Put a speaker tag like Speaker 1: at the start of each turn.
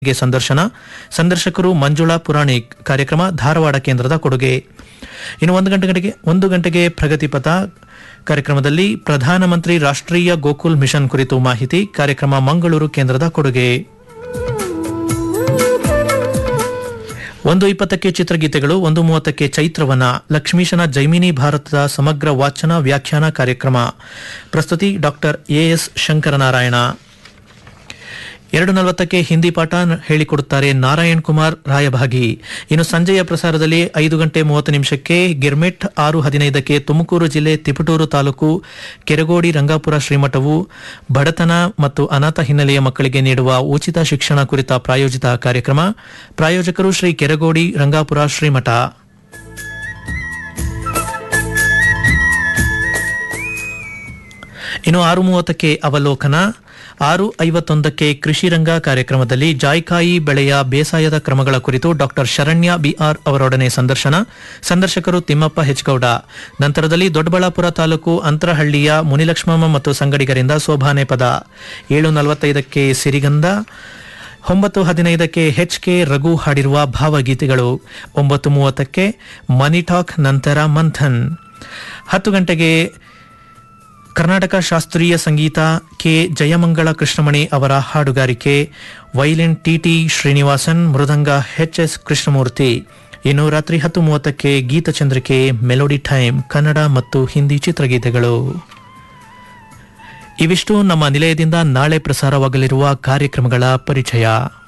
Speaker 1: ಗೆ ಸಂದರ್ಶನ ಸಂದರ್ಶಕರು ಮಂಜುಳಾ ಪುರಾಣಿಕ್ ಕಾರ್ಯಕ್ರಮ ಧಾರವಾಡ ಕೇಂದ್ರದ ಕೊಡುಗೆ ಇನ್ನು ಒಂದು ಗಂಟೆಗೆ ಒಂದು ಗಂಟೆಗೆ ಪ್ರಗತಿಪಥ ಕಾರ್ಯಕ್ರಮದಲ್ಲಿ ಪ್ರಧಾನಮಂತ್ರಿ ರಾಷ್ಟ್ರೀಯ ಗೋಕುಲ್ ಮಿಷನ್ ಕುರಿತು ಮಾಹಿತಿ ಕಾರ್ಯಕ್ರಮ ಮಂಗಳೂರು ಕೇಂದ್ರದ ಕೊಡುಗೆ ಒಂದು ಇಪ್ಪತ್ತಕ್ಕೆ ಚಿತ್ರಗೀತೆಗಳು ಒಂದು ಮೂವತ್ತಕ್ಕೆ ಚೈತ್ರವನ ಲಕ್ಷ್ಮೀಶನ ಜೈಮಿನಿ ಭಾರತದ ಸಮಗ್ರ ವಾಚನ ವ್ಯಾಖ್ಯಾನ ಕಾರ್ಯಕ್ರಮ ಪ್ರಸ್ತುತಿ ಡಾಕ್ಟರ್ ಎಎಸ್ ಶಂಕರನಾರಾಯಣ ಎರಡು ನಲವತ್ತಕ್ಕೆ ಹಿಂದಿ ಪಾಠ ನ- ಹೇಳಿಕೊಡುತ್ತಾರೆ ನಾರಾಯಣ್ ಕುಮಾರ್ ರಾಯಭಾಗಿ ಇನ್ನು ಸಂಜೆಯ ಪ್ರಸಾರದಲ್ಲಿ ಐದು ಗಂಟೆ ಮೂವತ್ತು ನಿಮಿಷಕ್ಕೆ ಗಿರ್ಮಿಟ್ ಆರು ಹದಿನೈದಕ್ಕೆ ತುಮಕೂರು ಜಿಲ್ಲೆ ತಿಪಟೂರು ತಾಲೂಕು ಕೆರಗೋಡಿ ರಂಗಾಪುರ ಶ್ರೀಮಠವು ಬಡತನ ಮತ್ತು ಅನಾಥ ಹಿನ್ನೆಲೆಯ ಮಕ್ಕಳಿಗೆ ನೀಡುವ ಉಚಿತ ಶಿಕ್ಷಣ ಕುರಿತ ಪ್ರಾಯೋಜಿತ ಕಾರ್ಯಕ್ರಮ ಪ್ರಾಯೋಜಕರು ಶ್ರೀ ಕೆರಗೋಡಿ ರಂಗಾಪುರ ಶ್ರೀಮಠ ಇನ್ನು ಆರು ಮೂವತ್ತಕ್ಕೆ ಅವಲೋಕನ ಆರು ಐವತ್ತೊಂದಕ್ಕೆ ಕೃಷಿ ರಂಗ ಕಾರ್ಯಕ್ರಮದಲ್ಲಿ ಜಾಯ್ಕಾಯಿ ಬೆಳೆಯ ಬೇಸಾಯದ ಕ್ರಮಗಳ ಕುರಿತು ಡಾಕ್ಟರ್ ಶರಣ್ಯ ಬಿಆರ್ ಅವರೊಡನೆ ಸಂದರ್ಶನ ಸಂದರ್ಶಕರು ತಿಮ್ಮಪ್ಪ ಹೆಚ್ಗೌಡ ನಂತರದಲ್ಲಿ ದೊಡ್ಡಬಳ್ಳಾಪುರ ತಾಲೂಕು ಅಂತರಹಳ್ಳಿಯ ಮುನಿಲಕ್ಷ್ಮಮ್ಮ ಮತ್ತು ಸಂಗಡಿಗರಿಂದ ಸೋಭಾನೆ ಪದ ಏಳು ನಲವತ್ತೈದಕ್ಕೆ ಸಿರಿಗಂಧ ಒಂಬತ್ತು ಹದಿನೈದಕ್ಕೆ ಎಚ್ ಕೆ ರಘು ಹಾಡಿರುವ ಭಾವಗೀತೆಗಳು ಒಂಬತ್ತು ಮೂವತ್ತಕ್ಕೆ ಮನಿ ಟಾಕ್ ನಂತರ ಮಂಥನ್ ಹತ್ತು ಗಂಟೆಗೆ ಕರ್ನಾಟಕ ಶಾಸ್ತ್ರೀಯ ಸಂಗೀತ ಕೆ ಜಯಮಂಗಳ ಕೃಷ್ಣಮಣಿ ಅವರ ಹಾಡುಗಾರಿಕೆ violin TT Srinivasan mridanga H S Krishnamurthy ಇನ್ನು ರಾತ್ರಿ ಹತ್ತು ಮೂವತ್ತಕ್ಕೆ ಗೀತಚಂದ್ರಿಕೆ ಮೆಲೋಡಿ ಟೈಮ್ ಕನ್ನಡ ಮತ್ತು ಹಿಂದಿ ಚಿತ್ರಗೀತೆಗಳು ಇವಿಷ್ಟು ನಮ್ಮ ನಿಲಯದಿಂದ ನಾಳೆ ಪ್ರಸಾರವಾಗಲಿರುವ ಕಾರ್ಯಕ್ರಮಗಳ ಪರಿಚಯ